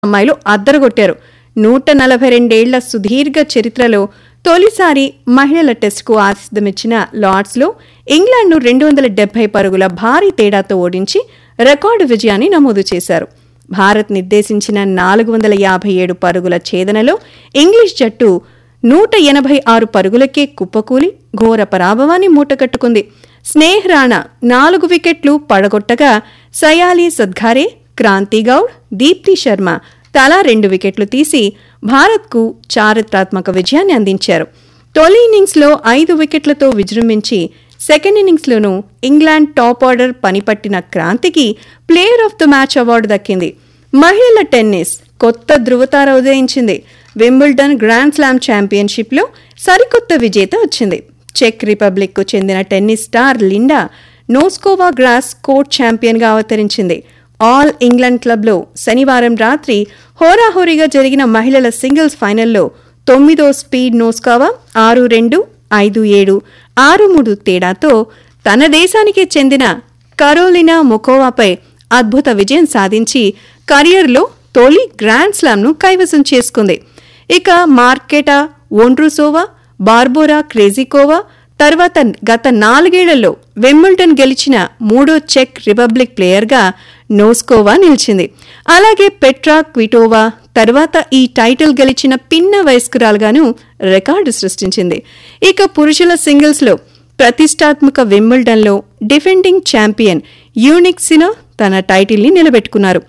అమ్మాయిలు అద్దరగొట్టారు నూట నలభై రెండేళ్ల సుదీర్ఘ చరిత్రలో తొలిసారి మహిళల టెస్టుకు ఆతిథ్యమిచ్చిన లార్డ్స్లో ఇంగ్లాండ్ను రెండు వందల డెబ్బై పరుగుల భారీ తేడాతో ఓడించి రికార్డు విజయాన్ని నమోదు చేశారు భారత్ నిర్దేశించిన నాలుగు వందల యాభై ఏడు పరుగుల ఛేదనలో ఇంగ్లీష్ జట్టు నూట ఎనభై ఆరు పరుగులకే కుప్పకూలి ఘోర పరాభవాన్ని మూటకట్టుకుంది స్నేహ్ రాణా నాలుగు వికెట్లు పడగొట్టగా సయాలి సద్ఘారే క్రాంతి గౌడ్ దీప్తి శర్మ తలా రెండు వికెట్లు తీసి భారత్కు చారిత్రాత్మక విజయాన్ని అందించారు తొలి ఇన్నింగ్స్లో ఐదు వికెట్లతో విజృంభించి సెకండ్ ఇన్నింగ్స్లోనూ ఇంగ్లాండ్ టాప్ ఆర్డర్ పనిపట్టిన క్రాంతికి player of the match award దక్కింది మహిళల టెన్నిస్ కొత్త ధృవతార ఉదయించింది వింబుల్డన్ గ్రాండ్ స్లామ్ ఛాంపియన్షిప్లో సరికొత్త విజేత వచ్చింది చెక్ రిపబ్లిక్కు చెందిన tennis star Linda Noskova grass court ఛాంపియన్గా అవతరించింది ఆల్ ఇంగ్లాండ్ క్లబ్లో శనివారం రాత్రి హోరాహోరీగా జరిగిన మహిళల సింగిల్స్ ఫైనల్లో తొమ్మిదో స్పీడ్ నోస్కావా ఆరు రెండు ఐదు ఏడు ఆరు మూడు తేడాతో తన దేశానికి చెందిన కరోలినా మొకోవాపై అద్భుత విజయం సాధించి కెరియర్లో తొలి గ్రాండ్ స్లామ్ను కైవసం చేసుకుంది ఇక మార్కెటా ఒండ్రుసోవా బార్బోరా క్రేజికోవా తర్వాత గత నాలుగేళ్లలో వెమ్మిల్టన్ గెలిచిన మూడో చెక్ రిపబ్లిక్ ప్లేయర్గా నోస్కోవా నిలిచింది అలాగే పెట్రా క్విటోవా తర్వాత ఈ టైటిల్ గెలిచిన పిన్న వయస్కురాలుగాను రికార్డు సృష్టించింది ఇక పురుషుల సింగిల్స్లో ప్రతిష్టాత్మక వింబుల్డన్లో డిఫెండింగ్ ఛాంపియన్ యూనిక్సినో తన టైటిల్ని నిలబెట్టుకున్నారు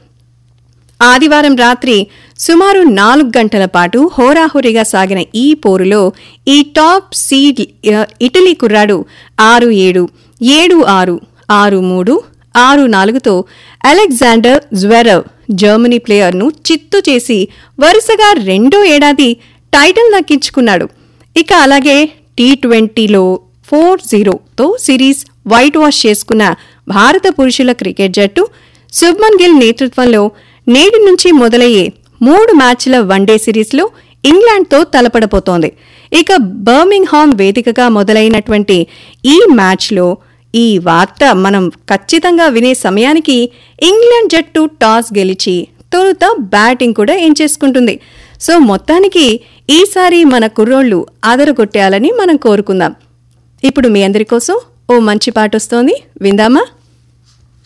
ఆదివారం రాత్రి సుమారు నాలుగు గంటల పాటు హోరాహోరీగా సాగిన ఈ పోరులో ఈ టాప్ సీడ్ ఆ, ఇటలీ కుర్రాడు ఆరు ఏడు ఏడు ఆరు ఆరు మూడు ఆరు నాలుగుతో అలెగ్జాండర్ జ్వెరవ్ జర్మనీ ప్లేయర్ను చిత్తు చేసి వరుసగా రెండో ఏడాది టైటిల్ దక్కించుకున్నాడు ఇక అలాగే టీ ట్వంటీలో ఫోర్ జీరోతో సిరీస్ వైట్ వాష్ చేసుకున్న భారత పురుషుల క్రికెట్ జట్టు శుభ్మన్ గిల్ నేతృత్వంలో నేటి నుంచి మొదలయ్యే మూడు మ్యాచ్ల వన్డే సిరీస్లో ఇంగ్లాండ్తో తలపడబోతోంది ఇక బర్మింగ్హామ్ వేదికగా మొదలైనటువంటి ఈ మ్యాచ్లో ఈ వార్త మనం ఖచ్చితంగా వినే సమయానికి ఇంగ్లాండ్ జట్టు టాస్ గెలిచి తొలుత బ్యాటింగ్ కూడా ఏం చేసుకుంటుంది సో మొత్తానికి ఈసారి మన కుర్రోళ్ళు అదరగొట్టేయాలని మనం కోరుకుందాం ఇప్పుడు మీ అందరి కోసం ఓ మంచి పాట వస్తోంది విందామా